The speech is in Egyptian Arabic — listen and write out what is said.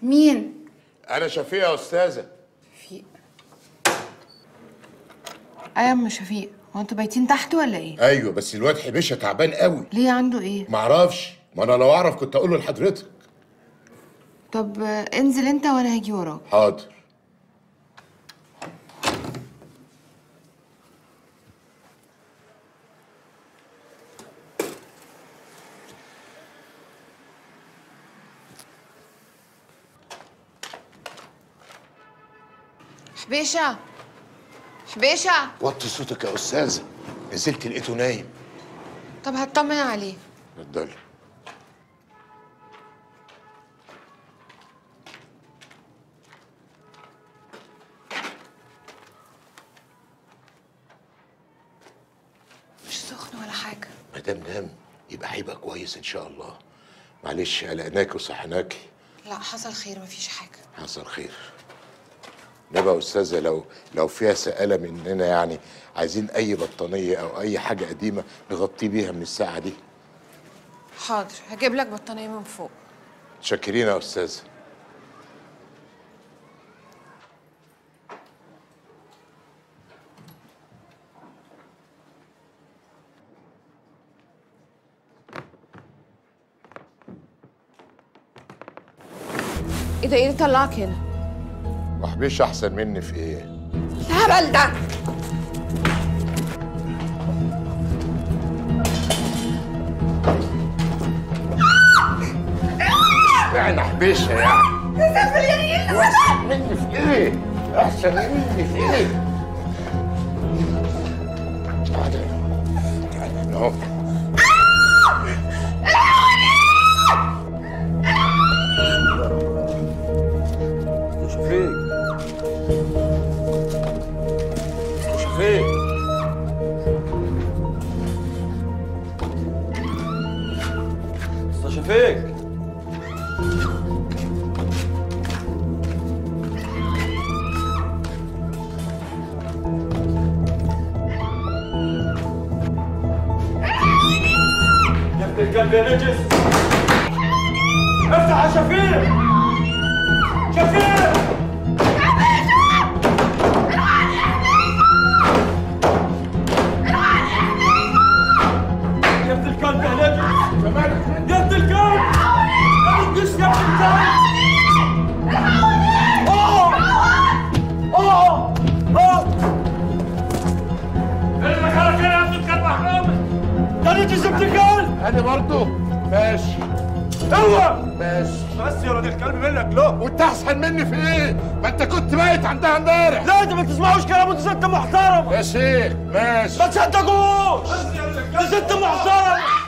مين انا شفيق يا استاذه شفيق ايوه يا ام شفيق هو انتوا بايتين تحت ولا ايه ايوه بس الواد حبيشه تعبان قوي ليه عنده ايه معرفش ما انا لو اعرف كنت اقوله لحضرتك طب آه، انزل انت وانا هاجي وراك حاضر حبيشه حبيشه وطي صوتك يا استاذه نزلت لقيته نايم طب هطمن عليه اتفضلي مش سخن ولا حاجه ما دام نام يبقى هيبقى كويس ان شاء الله معلش قلقناك وصحناكي لا حصل خير مفيش حاجه حصل خير نبقى يا استاذه لو لو فيها سآلة مننا يعني عايزين اي بطانيه او اي حاجه قديمه نغطي بيها من الساعه دي حاضر هجيب لك بطانيه من فوق شاكرين يا استاذه ايه ده ايه اللي طلعك هنا وحبيش احسن مني في ايه الهبل ده يعني حبيشه يعني واحسن مني في ايه احسن مني في ايه تعالى تعالى هنا اهو يا شفيق يا شفيق يا شفيق يا ابن الكلب يا نجس افتح يا شفيق شفيق يا ابن الكلب يا نجس يا ابن الكلب يا نجس يا ابن الكلب اه اه اه ايه اللي خلك هنا يا ابن الكلب حرامي يا نجس ابن الكلب انا برضه ماشي اوعى ماشي بس يا ولد الكلب منك له وانت احسن مني في ايه ما انت كنت بايت عندها امبارح لا انت ما تسمعوش كلام انت ست محترم يا شيخ ماشي ما تصدقوش انت ست محترم